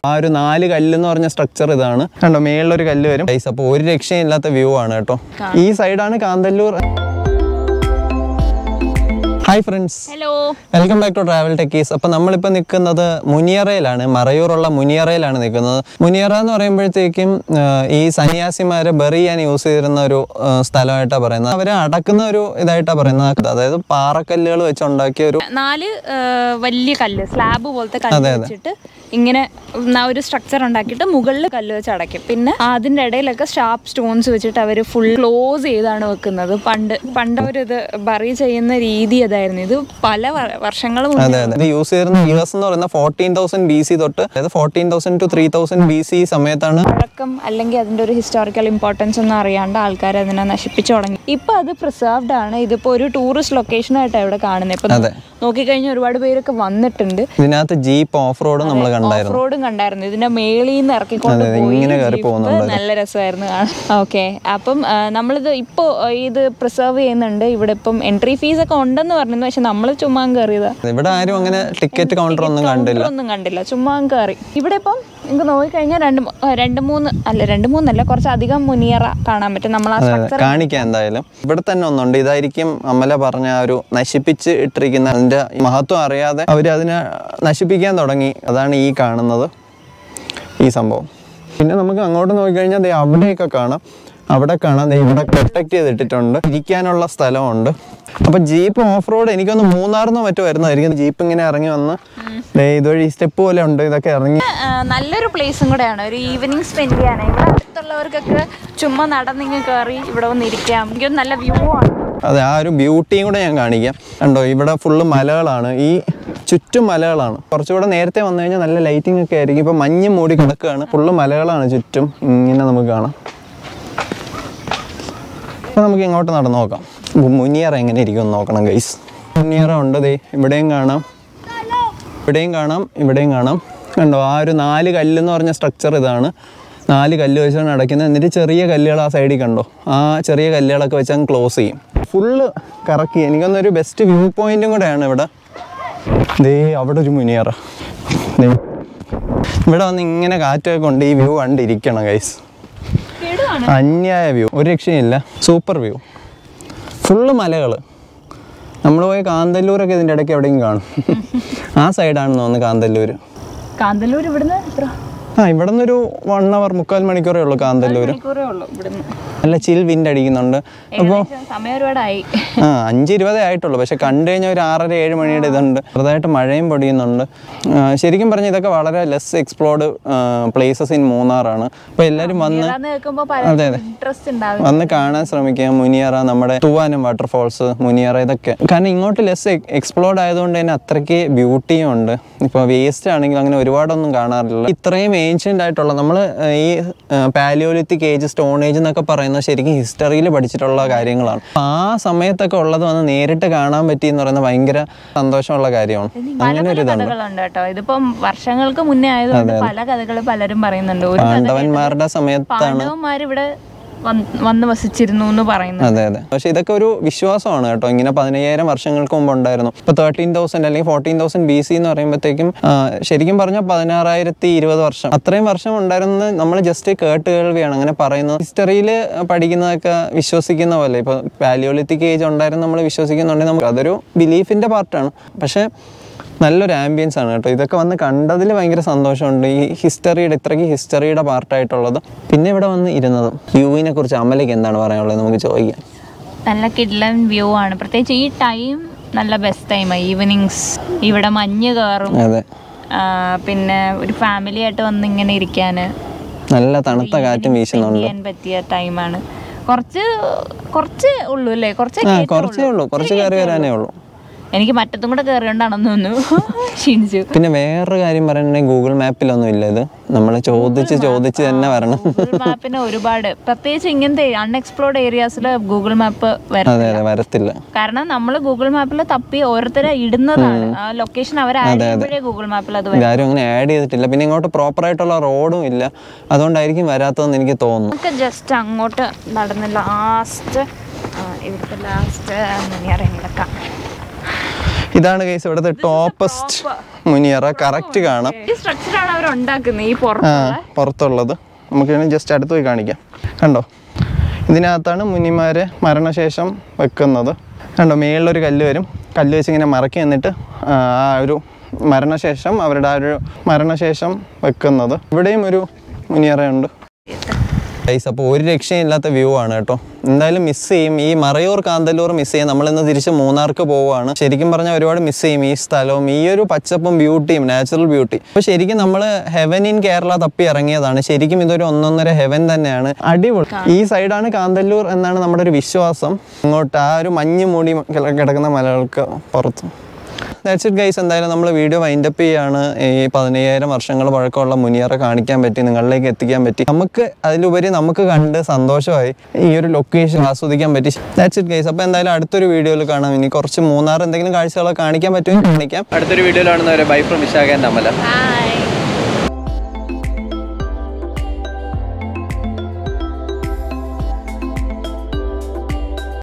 ആ ഒരു നാല് കല്ല് എന്ന് പറഞ്ഞ സ്ട്രക്ചർ ഇതാണ് കണ്ടോ മേളിലൊരു കല്ല് വരും ഗൈസ് അപ്പോൾ ഒരു രക്ഷയില്ലാത്ത വ്യൂ ആണ് കേട്ടോ ഈ സൈഡാണ് Kanthalloor hi friends hello welcome back to travel techies അപ്പോൾ നമ്മളിപ്പോൾ നിൽക്കുന്നത് മുനിയറയിലാണ് മറയൂറുള്ള മുനിയറയിലാണ് നിൽക്കുന്നത് മുനിയറ എന്ന് പറയുമ്പോഴത്തേക്കും ആ, ഈ സന്യാസിമാരെ ബറി ചെയ്യാൻ യൂസ് ചെയ്തിരുന്ന ഒരു ആ, സ്ഥലമായിട്ടാണ് പറയുന്നത് അവരെ അടക്കുന്ന ഒരു ഇതായിട്ടാണ് പറയുന്നത് അതായത് പാറക്കല്ലുകൾ വെച്ച് ഉണ്ടാക്കിയ ഒരു നാല് ആ, വലിയ കല്ല് സ്ലാബ് പോലത്തെ കല്ല് വെച്ചിട്ട് ഇങ്ങനെ ന- ഒരു സ്ട്രക്ചർ ഉണ്ടാക്കിയിട്ട് മുകളിൽ കല്ല് വെച്ച് അടയ്ക്കും പിന്നെ അതിൻ്റെ ഇടയിലൊക്കെ ഷാർപ്പ് സ്റ്റോൺസ് വെച്ചിട്ട് അവർ ഫുൾ ക്ലോസ് ചെയ്താണ് വെക്കുന്നത് പണ്ട് പണ്ട് അവരിത് ബറി ചെയ്യുന്ന രീതി അതായിരുന്നു ഇത് പല വ- വർഷങ്ങൾ മുന്നേ അതെ അതെ ഇത് യൂസ് ചെയ്തിരുന്ന ഇയേഴ്സ് എന്ന് പറയുന്ന ഫോർട്ടീൻ തൗസൻഡ് ബി സി തൊട്ട് അതായത് fourteen thousand to three thousand B C സമയത്താണ് പഴക്കം അല്ലെങ്കിൽ അതിൻ്റെ ഒരു ഹിസ്റ്റോറിക്കൽ ഇമ്പോർട്ടൻസ് ഒന്നും അറിയാണ്ട് ആൾക്കാർ അതിനെ നശിപ്പിച്ചു തുടങ്ങി ഇപ്പൊ അത് പ്രിസർവ്ഡ് ആണ് ഇതിപ്പോ ഒരു ടൂറിസ്റ്റ് ലൊക്കേഷൻ ആയിട്ടാണ് ഇവിടെ കാണുന്നത് ഇപ്പൊ അതെ. നോക്കിക്കഴിഞ്ഞാൽ ഒരുപാട് പേരൊക്കെ വന്നിട്ടുണ്ട് ഇതിനകത്ത് ജീപ്പ് ഓഫ് റോഡ് നമ്മൾ കണ്ടായിരുന്നു ഓഫ് റോഡും കണ്ടായിരുന്നു ഇതിന്റെ മേളിൽ നിന്ന് ഇറക്കിക്കൊണ്ട് അതെ, പോയി ഇങ്ങനെ കയറി ജീപ്പ് പോകുന്നുണ്ട് നല്ല രസമായിരുന്നു കാണാൻ ഓക്കെ അപ്പം ആ, നമ്മളിത് ഇപ്പോൾ ഇത് പ്രിസർവ് ചെയ്യുന്നുണ്ട് ഇവിടെ ഇപ്പം എൻട്രി ഫീസ് ഒക്കെ ഉണ്ടെന്ന് പറഞ്ഞിരുന്നു പക്ഷെ നമ്മൾ ചുമ്മാ കയറിയതാ ഇവിടെ ആരും അങ്ങനെ ടിക്കറ്റ് കൗണ്ടർ ഒന്നും കണ്ടില്ല ഒന്നും കണ്ടില്ല ചുമ്മാ കയറി ഇവിടെ ഇപ്പം നിങ്ങൾക്ക് നോക്കിക്കഴിഞ്ഞാൽ രണ്ട് മൂ- ആ, രണ്ട് മൂന്ന് അല്ല രണ്ട് മൂന്നല്ല കുറച്ചധികം മുനിയറ കാണാൻ പറ്റും നമ്മൾ ആ സ്ട്രക്ചർ കാണിക്കാം എന്തായാലും ഇവിടെ തന്നെ ഒന്നുണ്ട് ഇതായിരിക്കും അമല പറഞ്ഞ ആ ഒരു നശിപ്പിച്ച് ഇട്ടിരിക്കുന്ന അതിന്റെ മഹത്വം അറിയാതെ അവർ അതിനെ നശിപ്പിക്കാൻ തുടങ്ങി അതാണ് ഈ കാണുന്നത് ഈ സംഭവം പിന്നെ നമുക്ക് അങ്ങോട്ട് നോക്കിക്കഴിഞ്ഞാൽ ദേ അവിടെയൊക്കെ കാണാം അവിടെ കാണാം ദേ ഇവിടെ പ്രൊട്ടക്ട് ചെയ്തിട്ടിട്ടുണ്ട് ഇരിക്കാനുള്ള സ്ഥലമുണ്ട് അപ്പൊ ജീപ്പ് ഓഫ് റോഡ് എനിക്കൊന്ന് മൂന്നാറിന്നോ മറ്റോ വരുന്നതായിരിക്കും ജീപ്പ് ഇങ്ങനെ ഇറങ്ങി വന്ന് ദേ ഇതുവഴി സ്റ്റെപ്പ് പോലെ ഉണ്ട് ഇതൊക്കെ ഇറങ്ങി നല്ലൊരു പ്ലേസും കൂടെയാണ് ഒരു ഈവനിങ് സ്പെൻഡ് ചെയ്യാൻ ഇവിടെ അടുത്തുള്ളവർക്കൊക്കെ ചുമ്മാ നടന്നിങ്ങ് കയറി ഇവിടെ വന്ന് ഇരിക്കാം എനിക്കൊരു നല്ല വ്യൂ ആണ് അതെ ആ ഒരു ബ്യൂട്ടിയും കൂടെ ഞാൻ കാണിക്കാം കണ്ടോ ഇവിടെ ഫുള്ള് മലകളാണ് ഈ ചുറ്റും മലകളാണ് കുറച്ചുകൂടെ നേരത്തെ വന്നു കഴിഞ്ഞാൽ നല്ല ലൈറ്റിംഗ് ഒക്കെ ആയിരിക്കും ഇപ്പൊ മഞ്ഞ് മൂടി കിടക്കുകയാണ് ഫുള്ള് മലകളാണ് ചുറ്റും ഇങ്ങനെ നമുക്ക് കാണാം അപ്പൊ നമുക്ക് ഇങ്ങോട്ട് നടന്നു നോക്കാം ഉം, മുനിയറ എങ്ങനെ ഇരിക്കും എന്ന് നോക്കണം ഗൈസ് മുനിയറ ഉണ്ട് ദേ ഇവിടെയും കാണാം ഇവിടെയും കാണാം ഇവിടെയും കാണാം കണ്ടോ ആ ഒരു നാല് കല്ല് എന്ന് പറഞ്ഞ സ്ട്രക്ചർ ഇതാണ് നാല് കല്ല് വെച്ചാണ് അടയ്ക്കുന്നത് എന്നിട്ട് ചെറിയ കല്ലുകൾ ആ സൈഡിൽ കണ്ടോ ആ ചെറിയ കല്ലുകളൊക്കെ വെച്ച് അങ്ങ് ക്ലോസ് ചെയ്യും ഫുള്ള് കറക്കി എനിക്കൊന്നൊരു ബെസ്റ്റ് വ്യൂ പോയിന്റും കൂടെയാണ് ഇവിടെ ദേ അവിടെ ഒരു മുനിയറ ദേ ഇവിടെ വന്ന് ഇങ്ങനെ കാറ്റൊക്കെ കൊണ്ട് ഈ വ്യൂ കണ്ടിരിക്കണം ഗൈസ് അന്യായ വ്യൂ ഒരു രക്ഷയില്ല സൂപ്പർ വ്യൂ ഫുള്ള് മലകൾ നമ്മൾ പോയ കാന്തല്ലൂരൊക്കെ ഇതിൻ്റെ ഇടയ്ക്ക് എവിടെയും കാണും ആ സൈഡാണെന്ന് തോന്നുന്നു കാന്തല്ലൂർ കാന്തല്ലൂർ ഇവിടുന്ന് എത്ര ആ ഇവിടെ നിന്നൊരു വൺ അവർ മുക്കാൽ മണിക്കൂറേ ഉള്ളൂ കാന്തല്ലൂർ മണിക്കൂറേ ഉള്ളൂ ഇവിടുന്ന് നല്ല ചിൽ വിൻഡ് അടിക്കുന്നുണ്ട് അപ്പോൾ ഏകദേശം സമയം ഒരുപാടായി ആ അഞ്ച് ഇരുപതേ ആയിട്ടുള്ളൂ പക്ഷെ കണ്ടു കഴിഞ്ഞാൽ ഒരു ആറര ഏഴ് മണിയുടെ ഇതുണ്ട് ചെറുതായിട്ട് മഴയും പൊടിയുന്നുണ്ട് ആ, ശരിക്കും പറഞ്ഞാൽ ഇതൊക്കെ വളരെ ലെസ് എക്സ്പ്ലോർഡ് പ്ലേസസ് ഇൻ മൂന്നാറാണ് അപ്പോൾ എല്ലാവരും വന്ന് ഇതാന്ന് കേൾക്കുമ്പോ പല അതെ അതെ ഇൻട്രസ്റ്റ് ഉണ്ടാവും വന്ന് കാണാൻ ശ്രമിക്കുക മുനിയറ നമ്മുടെ തൂവാനം വാട്ടർഫോൾസ് മുനിയറ ഇതൊക്കെ കാരണം ഇങ്ങോട്ട് ലെസ് എക്സ്പ്ലോർഡ് ആയതുകൊണ്ട് തന്നെ അത്രയ്ക്ക് ബ്യൂട്ടിയും ഉണ്ട് ഇപ്പോൾ വേസ്റ്റ് ആണെങ്കിൽ അങ്ങനെ ഒരുപാടൊന്നും കാണാറില്ല ഇത്രയും ഏൻഷ്യൻ്റ് ആയിട്ടുള്ള നമ്മൾ ഈ പാലിയോലിത്തിക് ഏജ് സ്റ്റോൺ ഏജ് എന്നൊക്കെ പറയുന്നത് ശരിക്കും ഹിസ്റ്ററിയിൽ പഠിച്ചിട്ടുള്ള കാര്യങ്ങളാണ് അപ്പൊ ആ സമയത്തൊക്കെ ഉള്ളത് വന്ന് നേരിട്ട് കാണാൻ പറ്റി എന്ന് പറയുന്നത് ഭയങ്കര സന്തോഷമുള്ള കാര്യമാണ് പല അങ്ങനെ പല ഒരു ഇതുണ്ട് കഥകളുണ്ട് കേട്ടോ ഇതിപ്പം വർഷങ്ങൾക്ക് മുന്നേ ആയതുകൊണ്ട് പല കഥകൾ പലരും പറയുന്നുണ്ട് ഒരു കഥ പാണ്ഡവന്മാരുടെ സമയത്താണ് പാണ്ഡവന്മാർ ഇവിടെ വന്ന് വന്ന് വസിച്ചിരുന്നു എന്ന് പറയുന്നു അതെ അതെ പക്ഷെ ഇതൊക്കെ ഒരു വിശ്വാസമാണ് കേട്ടോ ഇങ്ങനെ പതിനയ്യായിരം വർഷങ്ങൾക്ക് മുമ്പ് ഉണ്ടായിരുന്നു ഇപ്പൊ തേർട്ടീൻ തൗസൻഡ് അല്ലെങ്കിൽ ഫോർട്ടീൻ തൗസൻഡ് ബി സി എന്ന് പറയുമ്പോഴത്തേക്കും ആ, ശരിക്കും പറഞ്ഞാൽ പതിനാറായിരത്തി ഇരുപത് വർഷം അത്രയും വർഷം ഉണ്ടായിരുന്നത് നമ്മൾ ജസ്റ്റ് കേട്ട് കേൾവിയാണ് അങ്ങനെ പറയുന്നത് ഹിസ്റ്ററിയിൽ പഠിക്കുന്നതൊക്കെ വിശ്വസിക്കുന്ന പോലെ ഇപ്പൊ പാലിയോളിത്തിക് ഏജ് ഉണ്ടായിരുന്നു നമ്മൾ വിശ്വസിക്കുന്നുണ്ടെങ്കിൽ നമുക്ക് അതൊരു ബിലീഫിന്റെ പാർട്ടാണ് പക്ഷെ നല്ലൊരു ആംബിയൻസ് ആണ് കേട്ടോ ഇതൊക്കെ വന്ന് കണ്ടതിൽ ഭയങ്കര സന്തോഷമുണ്ട് ഈ ഹിസ്റ്ററിയുടെ ഇത്രയ്ക്ക് ഹിസ്റ്ററിയുടെ പാർട്ടായിട്ടുള്ളത് പിന്നെ ഇവിടെ വന്ന് ഇരുന്നതും വ്യൂവിനെ കുറിച്ച് അമലയ്ക്ക് എന്താണ് പറയാനുള്ളത് നമുക്ക് ചോദിക്കാം നല്ല കിഡ്ലൻ വ്യൂ ആണ് പ്രത്യേകിച്ച് ഈ ടൈം നല്ല ബെസ്റ്റ് ടൈമാണ് ഈവനിങ്സ് ഇവിടെ മഞ്ഞ് കയറും അതെ ആ, പിന്നെ ഒരു ഫാമിലി ആയിട്ട് വന്ന് ഇങ്ങനെ ഇരിക്കാൻ നല്ല തണുത്ത കാറ്റും വീശുന്നുണ്ട് ചെയ്യാൻ പറ്റിയ ടൈമാണ് കുറച്ച് കുറച്ച് ഉള്ളൂ അല്ലേ കുറച്ച് ആ കുറച്ചേ ഉള്ളൂ കുറച്ച് കയറി വരാനേ ഉള്ളൂ എനിക്ക് മറ്റത്തും കൂടെ കയറിയോണ്ടാണെന്ന് തോന്നുന്നു ക്ഷീണിച്ചു പിന്നെ വേറൊരു കാര്യം പറയുകയാണെങ്കിൽ ഗൂഗിൾ മാപ്പിലൊന്നും ഇല്ല ഇത് നമ്മൾ ചോദിച്ച് ചോദിച്ച് തന്നെ വരണം ഗൂഗിൾ മാപ്പിന് ഒരുപാട് പ്രത്യേകിച്ച് ഇങ്ങനത്തെ അൺഎക്സ്പ്ലോർഡ് ഏരിയാസിൽ ഗൂഗിൾ മാപ്പ് വരും അതെ അതെ വരത്തില്ല കാരണം നമ്മൾ ഗൂഗിൾ മാപ്പിൽ തപ്പി ഓരോരുത്തരെ ഇടുന്നതാണ് ആ ലൊക്കേഷൻ അവർ ആഡ് ചെയ്യുമ്പോഴേ ഗൂഗിൾ മാപ്പിൽ അത് വരും ഇതാരും അങ്ങനെ ആഡ് ചെയ്തിട്ടില്ല പിന്നെ ഇങ്ങോട്ട് പ്രോപ്പറായിട്ടുള്ള റോഡും ഇല്ല അതുകൊണ്ടായിരിക്കും വരാത്തതെന്ന് എനിക്ക് തോന്നുന്നു നമുക്ക് ജസ്റ്റ് അങ്ങോട്ട് നടന്ന് ലാസ്റ്റ് ഇവിടുത്തെ ലാസ്റ്റ് മുനിയറ കിടക്കാം ഇതാണ് കേസ് ഇവിടുത്തെ ടോപ്പസ്റ്റ് മുനിയറ കറക്റ്റ് കാണാം ഈ സ്ട്രക്ചറാണ് അവർ ഉണ്ടാക്കുന്നത് ഈ ആ പുറത്തുള്ള പുറത്തുള്ളത് നമുക്ക് ജസ്റ്റ് അടുത്ത് പോയി കാണിക്കാം കണ്ടോ ഇതിനകത്താണ് മുനിമാരെ മരണശേഷം വെക്കുന്നത് കണ്ടോ മേളിലൊരു കല്ല് വരും കല്ല് വെച്ച് ഇങ്ങനെ മറക്കി എന്നിട്ട് ആ ആ ഒരു മരണശേഷം അവരുടെ ആ ഒരു മരണശേഷം വെക്കുന്നത് ഇവിടെയും ഒരു മുനിയറയുണ്ട് ഗൈസ് അപ്പോൾ ഒരു രക്ഷയില്ലാത്ത വ്യൂ ആണ് കേട്ടോ എന്തായാലും മിസ് ചെയ്യും ഈ മറയൂർ കാന്തല്ലൂർ മിസ് ചെയ്യും നമ്മളിന്ന് തിരിച്ച് മൂന്നാർക്ക് പോവുകയാണ് ശരിക്കും പറഞ്ഞാൽ ഒരുപാട് മിസ് ചെയ്യും ഈ സ്ഥലവും ഈ ഒരു പച്ചപ്പും ബ്യൂട്ടിയും നാച്ചുറൽ ബ്യൂട്ടി അപ്പോൾ ശരിക്കും നമ്മൾ ഹെവൻ ഇൻ കേരള തപ്പി ഇറങ്ങിയതാണ് ശരിക്കും ഇതൊരു ഒന്നൊന്നര ഹെവൻ തന്നെയാണ് അടിപൊളി ഈ സൈഡാണ് കാന്തല്ലൂർ എന്നാണ് നമ്മുടെ ഒരു വിശ്വാസം ഇങ്ങോട്ട് ആ ഒരു മഞ്ഞ് മൂടി കിടക്കുന്ന മലകൾക്ക് പുറത്ത് ദാറ്റ്സ് ഇറ്റ് ഗൈസ് എന്തായാലും നമ്മൾ വീഡിയോ വൈൻഡപ്പ് ചെയ്യാണ് ഈ പതിനയ്യായിരം വർഷങ്ങൾ പഴക്കമുള്ള മുനിയറ കാണിക്കാൻ പറ്റി നിങ്ങളിലേക്ക് എത്തിക്കാൻ പറ്റി നമുക്ക് അതിലുപരി നമുക്ക് കണ്ട് സന്തോഷമായി ഈ ഒരു ലൊക്കേഷൻ ആസ്വദിക്കാൻ പറ്റി ദാറ്റ്സ് ഇറ്റ് ഗൈസ് അപ്പോൾ എന്തായാലും അടുത്തൊരു വീഡിയോയിൽ കാണാം ഇനി കുറച്ച് മൂന്നാർ എന്തെങ്കിലും കാഴ്ചകളൊക്കെ കാണിക്കാൻ പറ്റുമെങ്കിൽ കാണിക്കാം അടുത്തൊരു വീഡിയോയിൽ കാണുന്നവരെ bye from Vishakha Amala hi